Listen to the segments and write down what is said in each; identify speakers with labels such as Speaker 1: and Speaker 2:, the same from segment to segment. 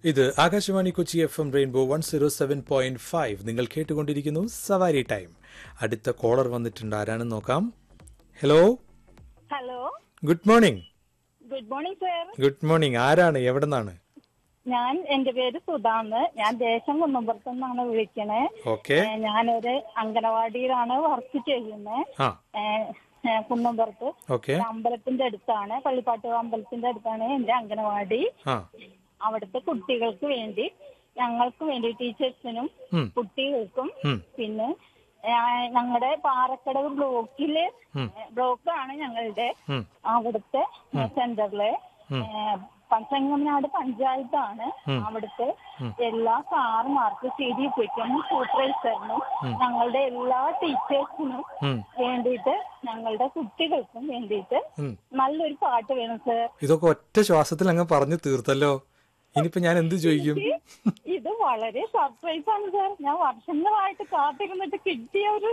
Speaker 1: ഇത് Akashvani Kochi F M rainbow one zero seven point five നിങ്ങൾ കേട്ടുകൊണ്ടിരിക്കുന്നു സവാരി ടൈം അടുത്ത കോളർ വന്നിട്ടുണ്ട് ആരാണെന്ന് നോക്കാം hello
Speaker 2: hello
Speaker 1: good morning
Speaker 2: good morning sir
Speaker 1: good morning ആരാണ് എവിടെ നിന്നാണ്
Speaker 2: ഞാൻ എന്റെ പേര് സുധാന്ന് ഞാൻ ദേശം കുന്നമ്പുറത്തു നിന്നാണ് വിളിക്കണേ
Speaker 1: ഓക്കെ
Speaker 2: ഏ, ഞാനൊരു അംഗനവാടിയിലാണ് വർക്ക് ചെയ്യുന്നത്
Speaker 1: ആ
Speaker 2: കുന്നമ്പുറത്ത്
Speaker 1: ഓക്കെ
Speaker 2: ഒരു അമ്പലത്തിന്റെ അടുത്താണ് പള്ളിപ്പാട്ട് അമ്പലത്തിന്റെ അടുത്താണ് എന്റെ അംഗനവാടി
Speaker 1: ആ
Speaker 2: അവിടുത്തെ കുട്ടികൾക്ക് വേണ്ടി ഞങ്ങൾക്ക് വേണ്ടി ടീച്ചേഴ്സിനും
Speaker 1: ഉം.
Speaker 2: കുട്ടികൾക്കും
Speaker 1: ഉം.
Speaker 2: പിന്നെ ഞങ്ങളുടെ പാറക്കടവ് ബ്ലോക്കില് ബ്ലോക്കാണ് ഞങ്ങളുടെ
Speaker 1: ഉം.
Speaker 2: അവിടുത്തെ സെന്ററിലെ പഞ്ചങ്ങനാട് പഞ്ചായത്താണ് അവിടുത്തെ എല്ലാ സാറുമാർക്കും സി ഡി പിക്കും സൂപ്പർവൈസറിനും ഞങ്ങളുടെ എല്ലാ ടീച്ചേഴ്സിനും
Speaker 1: ഉം.
Speaker 2: വേണ്ടിയിട്ട് ഞങ്ങളുടെ കുട്ടികൾക്കും വേണ്ടിയിട്ട്
Speaker 1: ഉം.
Speaker 2: നല്ലൊരു പാട്ട് വേണം സർ
Speaker 1: ഇതൊക്കെ ഒറ്റ ശ്വാസത്തിൽ അങ്ങ് പറഞ്ഞു തീർത്തല്ലോ ഇനിയിപ്പോ ഞാൻ എന്ത് ചോദിക്കും
Speaker 2: ഇത് വളരെ സർപ്രൈസ് ആണ് സാർ ഞാൻ വർഷങ്ങളായിട്ട് കാത്തിരുന്നിട്ട് കിട്ടിയ ഒരു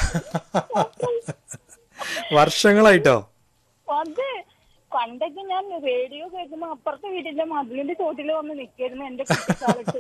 Speaker 1: വർഷങ്ങളായിട്ടോ
Speaker 2: അത് പണ്ടൊക്കെ ഞാൻ റേഡിയോ കേൾക്കുമ്പോ അപ്പുറത്തെ വീടിന്റെ മതിലിന്റെ ചോട്ടിൽ വന്ന് നിൽക്കായിരുന്നു എന്റെ കുട്ടിക്കാലത്ത്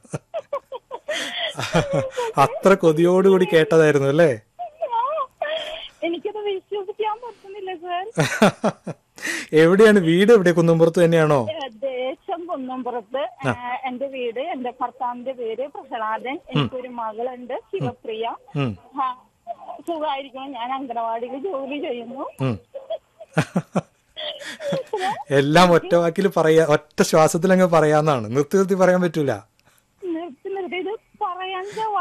Speaker 1: അത്ര കൊതിയോടുകൂടി കേട്ടതായിരുന്നു അല്ലേ
Speaker 2: ആ, എനിക്കത് വിശ്വസിക്കാൻ പറ്റുന്നില്ല സാർ
Speaker 1: എവിടെയാണ് വീട് എവിടെ കുന്നുംപുറത്ത് തന്നെയാണോ
Speaker 2: ഏ, ദേശം കുന്നംപുറത്ത് ഏ, എന്റെ വീട് എന്റെ ഭർത്താവിന്റെ പേര് പ്രഹ്ലാദൻ എനിക്കൊരു മകളുണ്ട് ശിവപ്രിയ
Speaker 1: ഉം.
Speaker 2: ആ, സുഖമായിരിക്കണം ഞാൻ അംഗനവാടിയിൽ ജോലി ചെയ്യുന്നു
Speaker 1: ഉം. എല്ലാം ഒറ്റ വാക്കിൽ പറയാ ഒറ്റ ശ്വാസത്തിൽ അങ്ങ് പറയാന്നാണ് നിർത്തി നിർത്തി പറയാൻ പറ്റൂല
Speaker 2: നിർത്തി നിർത്തി ഇത് പറയാൻ